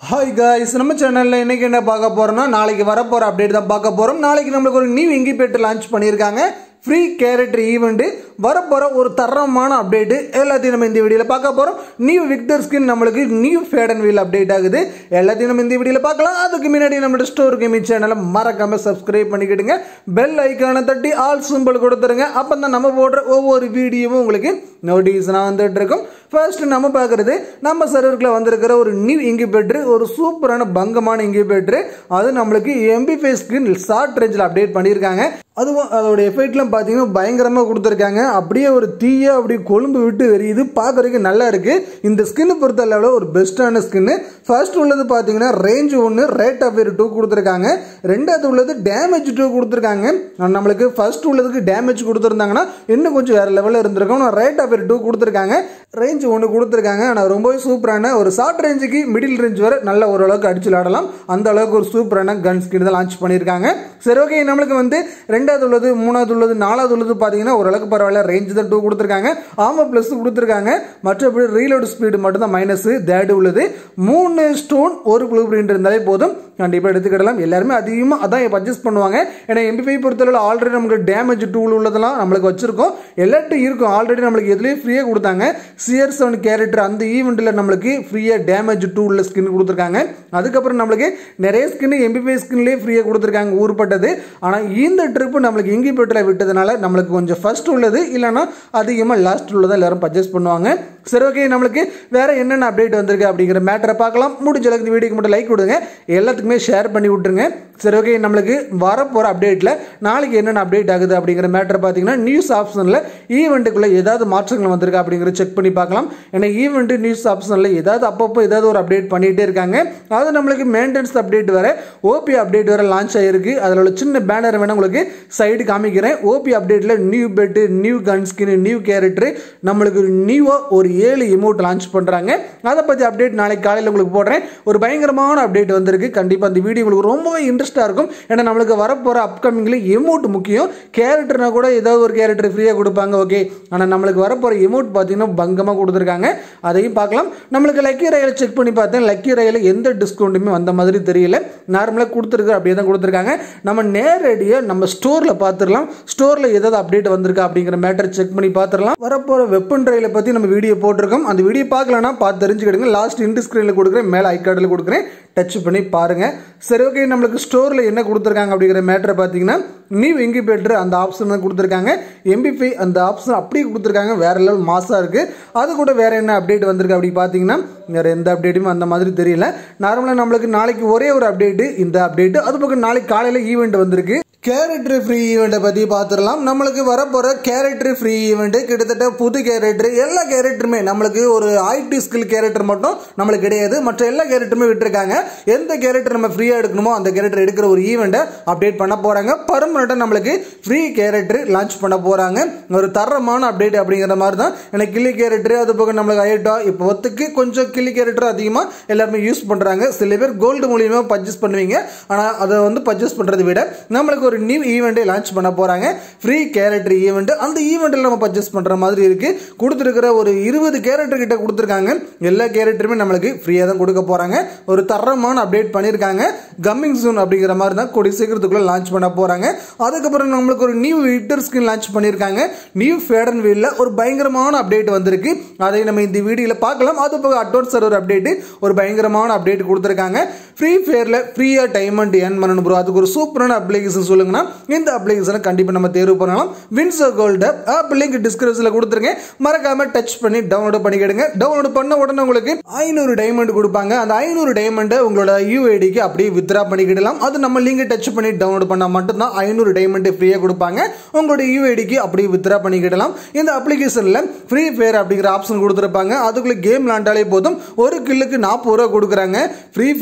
hi guys நம்ம சேனலில் இன்னைக்கு என்ன பார்க்க போறோம்னா நாளைக்கு வரப்போற அப்டேட் தான் பார்க்க போறோம் நாளைக்கு நம்மளுக்கு ஒரு நியூ இங்கிபேட்டர் லான்ச் பண்ணியிருக்காங்க ஃப்ரீ கேரக்டர் ஈவெண்ட் வரப்போற ஒரு தரமான அப்டேட் எல்லாத்தையும் நம்ம இந்த வீடியோவில் பார்க்க போறோம் நியூ விக்டர் ஸ்கின் நம்மளுக்கு நியூ ஃபேடன் வீல் அப்டேட் ஆகுது எல்லாத்தையும் நம்ம இந்த வீடியோவில் பார்க்கலாம் அதுக்கு முன்னாடி நம்மளோட ஸ்டோர் கேமிங் சேனலை மறக்காம சப்ஸ்கிரைப் பண்ணிக்கிடுங்க பெல் ஐக்கானை தட்டி ஆல் சிம்பிள் கொடுத்துருங்க அப்போ தான் நம்ம போடுற ஒவ்வொரு வீடியோவும் உங்களுக்கு நோட்டிஃபிகேஷனாக வந்துட்டு இருக்கும் ஃபர்ஸ்ட் நம்ம பார்க்குறது நம்ம சர்வருக்குள்ள வந்திருக்கிற ஒரு நியூ இங்கிபேட்டர் ஒரு சூப்பரான பங்கமான இங்கிபேட்டர் அது நம்மளுக்கு எம்பி ஃபேஸ்க்கு ஷார்ட் ரேஞ்சில் அப்டேட் பண்ணியிருக்காங்க அதுவும் அதோட எஃபெக்ட்லாம் பார்த்தீங்கன்னா பயங்கரமாக கொடுத்துருக்காங்க அப்படியே ஒரு தீய அப்படி கொழும்பு விட்டு வெறியுது பார்க்கறதுக்கு நல்லா இருக்கு இந்த ஸ்கின் பொறுத்த அளவில் ஒரு பெஸ்ட்டான ஸ்கின்னு ஃபர்ஸ்ட் உள்ளது பார்த்தீங்கன்னா ரேஞ்ச் ஒன்று ரேட் ஆஃப் டூ கொடுத்துருக்காங்க ரெண்டாவது உள்ளது டேமேஜ் டூ கொடுத்துருக்காங்க நம்மளுக்கு ஃபர்ஸ்ட் உள்ளதுக்கு டேமேஜ் கொடுத்துருந்தாங்கன்னா இன்னும் கொஞ்சம் வேற லெவலில் இருந்திருக்கும் ரேட் ஆஃப் டூ கொடுத்துருக்காங்க ரேஞ்ச் ஒன்று கொடுத்துருக்காங்க ஆனால் ரொம்பவே சூப்பரான ஒரு ஷார்ட் ரேஞ்சுக்கு மிடில் ரேஞ்ச் வரை நல்ல ஓரளவுக்கு அடிச்சு விளாடலாம் அந்த அளவுக்கு ஒரு சூப்பரான கன் ஸ்கின் தான் லான்ச் பண்ணியிருக்காங்க சரி ஓகே நம்மளுக்கு வந்து ரெண்டாவது உள்ளது மூணாவது உள்ளது நாலாவது உள்ளது பார்த்தீங்கன்னா ஓரளவுக்கு பரவாயில்ல ரேஞ்ச் தான் டூ கொடுத்துருக்காங்க ஆமா ப்ளஸ் கொடுத்துருக்காங்க மற்றபடி ரீலோடு ஸ்பீடு மட்டும் தான் மைனஸ் தேர்டு உள்ளது மூணு ஸ்டோன் ஒரு ப்ளூ பிரிண்ட் இருந்தாலே போதும் கண்டிப்பாக எடுத்துக்கிடலாம் எல்லாருமே அதிகமாக அதான் பர்ச்சேஸ் பண்ணுவாங்க ஏன்னா எம்பி ஃபைவ் பொறுத்தளவு ஆல்ரெடி நமக்கு டேமேஜ் டூல் உள்ளதெல்லாம் நம்மளுக்கு வச்சிருக்கோம் எல்லாட்டும் இருக்கும் ஆல்ரெடி நம்மளுக்கு எதுலேயே ஃப்ரீயாக கொடுத்தாங்க சிஆர் செவன் கேரக்டர் அந்த ஈவெண்ட்டில் நம்மளுக்கு ஃப்ரீயாக டேமேஜ் டூலில் ஸ்கின் கொடுத்துருக்காங்க அதுக்கப்புறம் நம்மளுக்கு நிறைய ஸ்கின் எம்பி ஃபைவ் ஸ்கின்லேயே ஃப்ரீயாக கொடுத்துருக்காங்க ஊர்பட்டது ஆனால் இந்த ட்ரிப்பு நம்மளுக்கு இங்கிபேட்டரில் விட்டதுனால நம்மளுக்கு கொஞ்சம் ஃபர்ஸ்ட் உள்ளது இல்லைன்னா அதிகமாக லாஸ்ட் உள்ளதை எல்லாரும் பர்ச்சேஸ் பண்ணுவாங்க சரி ஓகே நம்மளுக்கு வேற என்னென்ன அப்டேட் வந்திருக்கு அப்படிங்கிற மேட்டரை பார்க்கலாம் முடிஞ்ச அளவுக்கு இந்த வீடியோக்கு மட்டும் லைக் கொடுங்க எல்லாத்துக்குமே ஷேர் பண்ணி விட்டுருங்க சரி ஓகே நம்மளுக்கு வரப்போகிற அப்டேட்டில் நாளைக்கு என்னென்ன அப்டேட் ஆகுது அப்படிங்கிற மேட்டர் பார்த்தீங்கன்னா நியூஸ் ஆப்ஷனில் ஈவெண்ட்டுக்குள்ளே ஏதாவது மாற்றங்கள் வந்திருக்கா அப்படிங்கிறத செக் பண்ணி பார்க்கலாம் ஏன்னா ஈவெண்ட் நியூஸ் ஆப்ஷனில் ஏதாவது அப்பப்போ ஏதாவது ஒரு அப்டேட் பண்ணிகிட்டே இருக்காங்க அது நம்மளுக்கு மெயின்டெனன்ஸ் அப்டேட் வேறு ஓபி அப்டேட் வேறு லான்ச் ஆகிருக்கு அதில் உள்ள சின்ன பேனர் வேணால் உங்களுக்கு சைடு காமிக்கிறேன் ஓபி அப்டேட்டில் new pet new gun skin new character நம்மளுக்கு நியூவாக ஒரு ஏழு எமௌண்ட் லான்ச் பண்ணுறாங்க அதை பற்றி அப்டேட் நாளைக்கு காலையில் உங்களுக்கு போடுறேன் ஒரு பயங்கரமான அப்டேட் வந்திருக்கு கண்டிப்பாக அந்த வீடியோ உங்களுக்கு ரொம்பவே இன்ட்ரெஸ்ட்டாக இருக்கும் ஏன்னா நம்மளுக்கு வரப்போகிற அப்கமிங்கில் எமௌண்ட் முக்கியம் கேரக்டர்னா கூட ஏதாவது ஒரு கேரக்டர் ஃப்ரீயாக கொடுப்பாங்க ஓகே ஆனால் நம்மளுக்கு வரப்போகிற எமௌண்ட் பார்த்தீங்கன்னா பங்கமாக கொடுத்துருக்காங்க அதையும் பார்க்கலாம் நம்மளுக்கு லக்கி ரயிலை செக் பண்ணி பார்த்தேன் லக்கி ரயிலில் எந்த டிஸ்கவுண்ட்டுமே வந்த மாதிரி தெரியல நார்மலாக கொடுத்துருக்கு அப்படியே தான் கொடுத்துருக்காங்க நம்ம நேரடியாக நம்ம ஸ்டோரில் பார்த்துடலாம் ஸ்டோரில் ஏதாவது அப்டேட் வந்திருக்கா அப்படிங்கிற மேட்டர் செக் பண்ணி பார்த்துடலாம் வரப்போகிற வெப்பன் ரயிலை பற்றி நம்ம வீடியோ போட்டிருக்கோம் அந்த வீடியோ பார்க்கலன்னா பார்த்து தெரிஞ்சுக்கிடுங்க லாஸ்ட் இன்டு ஸ்க்ரீனில் கொடுக்குறேன் மேலே ஐகார்டில் கொடுக்குறேன் டச் பண்ணி பாருங்க சரி ஓகே நம்மளுக்கு ஸ்டோரில் என்ன கொடுத்துருக்காங்க அப்படிங்கிற மேட்டரை பார்த்தீங்கன்னா நியூ இங்கிபேட்டர் அந்த ஆப்ஷன் தான் கொடுத்துருக்காங்க எம்பிஃபை அந்த ஆப்ஷன் அப்படியே கொடுத்துருக்காங்க வேற லெவல் மாசாக இருக்குது அது கூட வேற என்ன அப்டேட் வந்திருக்கு அப்படி பார்த்தீங்கன்னா வேறு எந்த அப்டேட்டுமே அந்த மாதிரி தெரியல நார்மலாக நம்மளுக்கு நாளைக்கு ஒரே ஒரு அப்டேட்டு இந்த அப்டேட்டு அது பக்கம் நாளைக்கு காலையில் ஈவெண்ட் வந்திருக்கு கேரக்டர் ஃப்ரீ ஈவெண்ட்டை பற்றி பார்த்துடலாம் நம்மளுக்கு வரப்போகிற கேரக்டர் ஃப்ரீ ஈவெண்ட்டு கிட்டத்தட்ட புது கேரக்டர் எல்லா கேரக்டருமே நம்மளுக்கு ஒரு ஐடி ஸ்கில் கேரக்டர் மட்டும் நம்மளுக்கு கிடையாது மற்ற எல்லா கேரக்டருமே விட்டுருக்காங்க எந்த கேரக்டர் நம்ம ஃப்ரீயாக எடுக்கணுமோ அந்த கேரக்டர் எடுக்கிற ஒரு ஈவெண்ட்டை அப்டேட் பண்ண போகிறாங்க பர்மனெண்ட்டாக நம்மளுக்கு ஃப்ரீ கேரக்டர் லான்ச் பண்ண போகிறாங்க ஒரு தரமான அப்டேட் அப்படிங்கிற மாதிரி தான் எனக்கு கிள்ளி கேரக்டர் அது போக நம்மளுக்கு ஐட்டா இப்போ ஒத்துக்கு கொஞ்சம் கிள்ளி கேரக்டர் அதிகமாக எல்லாருமே யூஸ் பண்ணுறாங்க சில பேர் கோல்டு மூலியமாக பர்ச்சேஸ் பண்ணுவீங்க ஆனால் அதை வந்து பர்ச்சேஸ் பண்ணுறதை விட நம்மளுக்கு ஒரு நியூ ஈவெண்ட்டை லான்ச் பண்ண போகிறாங்க ஃப்ரீ கேரக்டர் ஈவெண்ட் அந்த ஈவெண்ட்டில் நம்ம பர்ச்சேஸ் பண்ணுற மாதிரி இருக்குது கொடுத்துருக்கிற ஒரு இருபது கேரக்டர் கிட்ட கொடுத்துருக்காங்க எல்லா கேரக்டருமே நம்மளுக்கு ஃப்ரீயாக தான் கொடுக்க போகிறாங்க ஒரு தரமான அப்டேட் பண்ணியிருக்காங்க கம்மிங் சூன் அப்படிங்கிற மாதிரி தான் கொடி சீக்கிரத்துக்குள்ளே லான்ச் பண்ண போகிறாங்க அதுக்கப்புறம் நம்மளுக்கு ஒரு நியூ விக்டர் ஸ்கின் லான்ச் பண்ணியிருக்காங்க நியூ ஃபேடன் வீலில் ஒரு பயங்கரமான அப்டேட் வந்திருக்கு அதை நம்ம இந்த வீடியோவில் பார்க்கலாம் அது போக அட்வான்ஸ் சர்வர் அப்டேட்டு ஒரு பயங்கரமான அப்டேட் கொடுத்துருக்காங்க ஃப்ரீ ஃபயரில் ஃப்ரீயாக டைமண்ட் ஏர்ன் பண்ணணும் ப்ரோ அதுக்கு ஒரு சூப்பரான அப்ளிகேஷன் சொல்லுங்கன்னா இந்த அப்ளிகேஷனை கண்டிப்பாக நம்ம தேர்வு பண்ணலாம் வின்சோ கோல்டு ஆப் லிங்க் டிஸ்கிரிப்ஷனில் கொடுத்துருங்க மறக்காம டச் பண்ணி டவுன்லோட் பண்ணிக்கிடுங்க டவுன்லோட் பண்ண உடனே உங்களுக்கு ஐநூறு டைமண்ட் கொடுப்பாங்க அந்த ஐநூறு டைமண்டை உங்களோட யூஐடிக்கு அப்படியே வித்ரா பண்ணிக்கிடலாம் அது நம்ம லிங்கை டச் பண்ணி டவுன்லோட் பண்ணால் மட்டும்தான் ஐநூறு டைமண்ட் ஃப்ரீயாக கொடுப்பாங்க உங்களோட யூஐடிக்கு அப்படியே வித்ரா பண்ணிக்கிடலாம் இந்த அப்ளிகேஷனில் ஃப்ரீ ஃபயர் அப்படிங்கிற ஆப்ஷன் கொடுத்துருப்பாங்க அதுக்குள்ளே கேம் விளாண்டாலே போதும் ஒரு கில்லுக்கு நாற்பது ரூபா கொடுக்குறாங்க ஃப்ரீ ஃபயரில்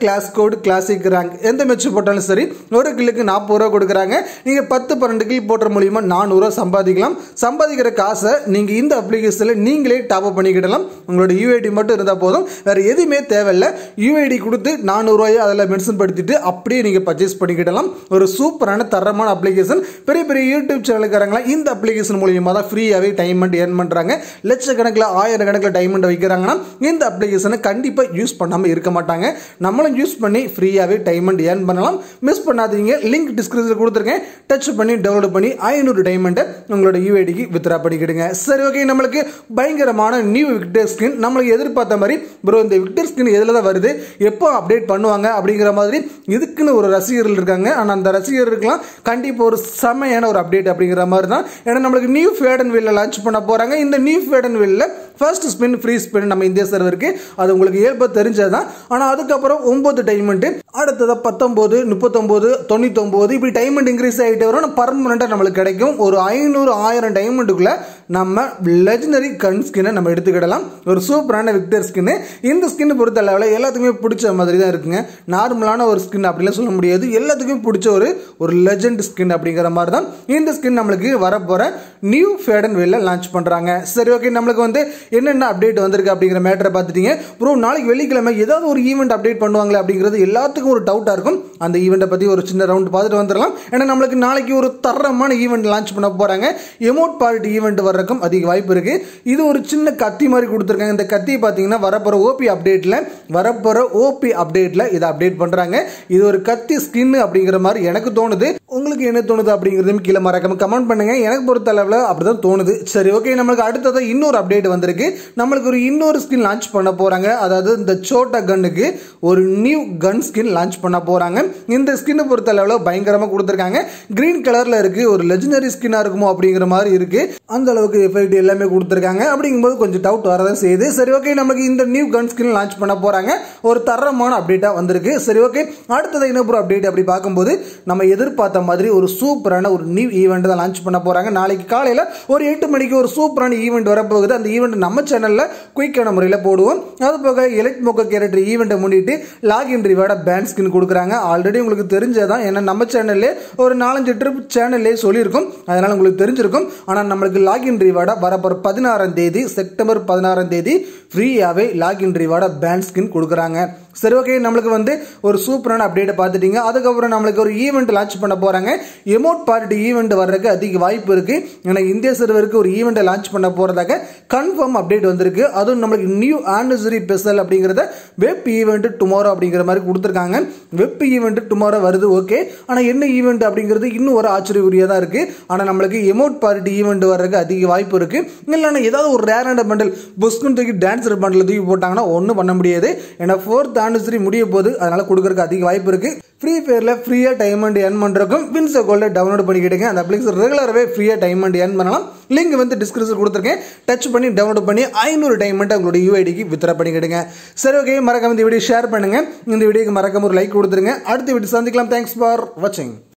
கிளாஸ் கோடு கிளாசிக் ரேங்க் எந்த மேட்ச் போட்டாலும் சரி ஒரு கில்லுக்கு நாற்பது ரூபா கொடுக்குறாங்க நீங்கள் பத்து பன்னெண்டு கில் போடுற மூலியமா நானூறுரூவா சம்பாதிக்கலாம் சம்பாதிக்கிற காசை நீங்கள் இந்த அப்ளிகேஷனில் நீங்களே டாப் அப் பண்ணிக்கிடலாம் உங்களோட யூஐடி மட்டும் இருந்தால் போதும் வேறு எதுவுமே தேவையில்லை யூஐடி கொடுத்து நானூறுரூவாயை அதில் மென்ஷன் படுத்திட்டு அப்படியே நீங்கள் பர்ச்சேஸ் பண்ணிக்கிடலாம் ஒரு சூப்பரான தரமான அப்ளிகேஷன் பெரிய பெரிய யூடியூப் சேனலுக்காரங்களாம் இந்த அப்ளிகேஷன் மூலியமாக தான் ஃப்ரீயாகவே டைமண்ட் ஏர்ன் பண்ணுறாங்க லட்சக்கணக்கில் ஆயிரக்கணக்கில் டைமண்ட் வைக்கிறாங்கன்னா இந்த அப்ளிகேஷனை கண்டிப்பாக யூஸ் பண்ணாமல் இருக்க மாட்டாங்க நம்மளும் யூஸ் பண்ணி ஃப்ரீயாகவே டைமண்ட் ஏர்ன் பண்ணலாம் மிஸ் பண்ணாதீங்க லிங்க் டிஸ்கிரிப்ஷனில் கொடுத்துருக்கேன் டச் பண்ணி டவுன்லோட் பண்ணி ஐநூறு டைமண்டை உங்களோட யூஐடிக்கு வித்ரா பண்ணிக்கிடுங்க சரி ஓகே நம்மளுக்கு பயங்கரமான நியூ விக்டர் ஸ்கின் நம்மளுக்கு எதிர்பார்த்த மாதிரி ப்ரோ இந்த விக்டர் ஸ்கின் எதில் தான் வருது எப்போ அப்டேட் பண்ணுவாங்க அப்படிங்கிற மாதிரி இதுக்குன்னு ஒரு ரசிகர்கள் இருக்காங்க ஆனால் அந்த ரசிகர்களுக்கெல்லாம் கண்டிப்பாக ஒரு செமையான ஒரு அப்டேட் அப்படிங்கிற மாதிரி தான் ஏன்னா நம்மளுக்கு நியூ ஃபேடன் வீல்ல லான்ச் பண்ண போகிறாங்க இந்த நியூ ஃபேடன் வீல்ல ஃபர்ஸ்ட் ஸ்பின் ஃப்ரீ ஸ்பின் நம்ம இந்திய சர்வருக்கு அது உங்களுக்கு இயல்பாக தெரிஞ்சது தான் ஆனால் அதுக்கப்புறம் ஒம்பது டைமண்ட் அடுத்ததாக பத்தொம்போது முப்பத்தொம்போது தொண்ணூத்தொம்போது இப்படி டைமண்ட் இன்க்ரீஸ் ஆகிட்டே வரும் பர்மனெண்ட்டாக நம்மளுக்கு கிடைக்கும் ஒரு ஐநூறு ஆயிரம் டைமண்டுக்குள்ளே நம்ம லெஜனரி கன் ஸ்கின்னை நம்ம எடுத்துக்கிடலாம் ஒரு சூப்பரான விக்டர் ஸ்கின்னு இந்த ஸ்கின் பொறுத்த அளவில் எல்லாத்துக்குமே பிடிச்ச மாதிரி தான் இருக்குங்க நார்மலான ஒரு ஸ்கின் அப்படிலாம் சொல்ல முடியாது எல்லாத்துக்குமே பிடிச்ச ஒரு ஒரு லெஜண்ட் ஸ்கின் அப்படிங்கிற மாதிரி தான் இந்த ஸ்கின் நம்மளுக்கு வரப்போகிற நியூ ஃபேடன் வேல லான்ச் பண்ணுறாங்க சரி ஓகே நம்மளுக்கு வந்து என்னென்ன அப்டேட் வந்திருக்கு அப்படிங்கிற மேட்டரை பார்த்துட்டீங்க ப்ரோ நாளைக்கு வெள்ளிக்கிழமை ஏதாவது ஒரு ஈவெண்ட் அப்டேட் பண்ணுவாங்களே அப்படிங்கிறது எல்லாத்துக்கும் ஒரு டவுட்டாக இருக்கும் அந்த ஈவெண்ட்டை பற்றி ஒரு சின்ன ரவுண்ட் பார்த்துட்டு வந்துடலாம் ஏன்னா நம்மளுக்கு நாளைக்கு ஒரு தரமான ஈவெண்ட் லான்ச் பண்ண போகிறாங்க எமோட் பார்ட்டி ஈவெண்ட் வர்றதுக்கும் அதிக வாய்ப்பு இருக்குது இது ஒரு சின்ன கத்தி மாதிரி கொடுத்துருக்காங்க இந்த கத்தி பார்த்தீங்கன்னா வரப்போகிற ஓபி அப்டேட்டில் வரப்போகிற ஓபி அப்டேட்டில் இதை அப்டேட் பண்ணுறாங்க இது ஒரு கத்தி ஸ்கின் அப்படிங்கிற மாதிரி எனக்கு தோணுது உங்களுக்கு என்ன தோணுது அப்படிங்கிறதையும் கீழே மறக்காம கமெண்ட் பண்ணுங்க எனக்கு பொறுத்த அளவில் அப்படிதான் தோணுது சரி ஓகே நம்மளுக்கு அடுத்தது இன்னொரு அப்டேட் வந்திருக்கு நம்மளுக்கு ஒரு இன்னொரு ஸ்கின் லான்ச் பண்ண போறாங்க அதாவது இந்த சோட்டா கன்னுக்கு ஒரு நியூ கன் ஸ்கின் லான்ச் பண்ண போறாங்க இந்த ஸ்கின் பொறுத்த அளவில் பயங்கரமா கொடுத்துருக்காங்க கிரீன் கலர்ல இருக்கு ஒரு லெஜனரி ஸ்கின்னா இருக்குமோ அப்படிங்கிற மாதிரி இருக்கு அந்த அளவுக்கு எஃபெக்ட் எல்லாமே கொடுத்துருக்காங்க அப்படிங்கும்போது கொஞ்சம் டவுட் வரதான் செய்யுது சரி ஓகே நமக்கு இந்த நியூ கன் ஸ்கின் லான்ச் பண்ண போறாங்க ஒரு தரமான அப்டேட்டா வந்திருக்கு சரி ஓகே அடுத்தது என்ன ப்ரோ அப்டேட் அப்படி பார்க்கும்போது நம்ம எதிர்பார்த்த மாதிரி ஒரு சூப்பரான ஒரு நியூ ஈவெண்ட் தான் லான்ச் பண்ண போறாங்க நாளைக்கு காலையில் ஒரு எட்டு மணிக்கு ஒரு சூப்பரான ஈவெண்ட் வரப்போகுது அந்த ஈவெண்ட் நம்ம சேனலில் குயிக்கான முறையில் போடுவோம் அது போக எலக்ட் மொக்க கேரக்டர் ஈவெண்ட்டை முன்னிட்டு லாகின் ரிவார்டை பேண்ட் ஸ்கின் கொடுக்குறாங்க ஆல்ரெடி உங்களுக்கு தெரிஞ்சதான் ஏன்னா நம்ம சேனல்லே ஒரு நாலஞ்சு ட்ரிப் சேனல்லே சொல்லியிருக்கும் அதனால உங்களுக்கு தெரிஞ்சிருக்கும் ஆனால் நம்மளுக்கு லாகின் ரிவார்டை வரப்போகிற பதினாறாம் தேதி செப்டம்பர் பதினாறாம் தேதி ஃப்ரீயாகவே லாகின் ரிவார்டை பேண்ட் ஸ்கின் கொடுக்குறாங்க சரி ஓகே நம்மளுக்கு வந்து ஒரு சூப்பரான அப்டேட்டை பார்த்துட்டீங்க அதுக்கப்புறம் நம்மளுக்கு ஒரு ஈவெண்ட் லான்ச் பண்ண போகிறாங்க எமோட் பார்ட்டி ஈவெண்ட் வர்றதுக்கு அதிக வாய்ப்பு இருக்குது ஏன்னா இந்திய சர்வருக்கு ஒரு ஈவெண்ட்டை லான்ச் பண்ண போகிறதாக கன்ஃபார்ம் அப்டேட் வந்திருக்கு அதுவும் நம்மளுக்கு நியூ ஆனிவர்சரி ஸ்பெஷல் அப்படிங்கிறத வெப் ஈவெண்ட் டுமாரோ அப்படிங்கிற மாதிரி கொடுத்துருக்காங்க வெப் ஈவெண்ட் டுமாரோ வருது ஓகே ஆனால் என்ன ஈவெண்ட் அப்படிங்கிறது இன்னும் ஒரு ஆச்சரியக்குரியாக தான் இருக்குது ஆனால் நம்மளுக்கு எமோட் பார்ட்டி ஈவெண்ட் வர்றதுக்கு அதிக வாய்ப்பு இருக்குது இல்லைன்னா ஏதாவது ஒரு ரேரண்ட பண்டல் புஸ்குன்னு தூக்கி டான்ஸர் பண்டல் தூக்கி போட்டாங்கன்னா ஒன்றும் பண்ண முடியாது ஏன்னா ஃபோர்த் ஆனிவர்சரி முடிய போது அதனால் கொடுக்கறதுக்கு அதிக வாய்ப்பு இருக்குது ஃப்ரீ ஃபயரில் ஃப்ரீயாக டைமண்ட் ஏர்ன் பண்ணுறதுக்கும் வின்ஸ் கோல்டை டவுன்லோட் பண்ணிக்கிட்டுங்க அந்த அப்ளிகேஷன் ரெகுலராகவே ஃப்ரீயாக டைமண்ட் ஏர்ன் பண்ணலாம் லிங்க் வந்து டிஸ்கிரிப்ஷன் கொடுத்துருக்கேன் டச் பண்ணி டவுன்லோட் பண்ணி ஐநூறு டைமண்ட் உங்களோட யூஐடிக்கு வித்ரா பண்ணிக்கிடுங்க சரி ஓகே மறக்காம இந்த வீடியோ ஷேர் பண்ணுங்கள் இந்த வீடியோக்கு மறக்காம ஒரு லைக் கொடுத்துருங்க அடுத்த வீடியோ சந்திக்கலாம் தேங்க்ஸ் ஃபார் வாட்சிங்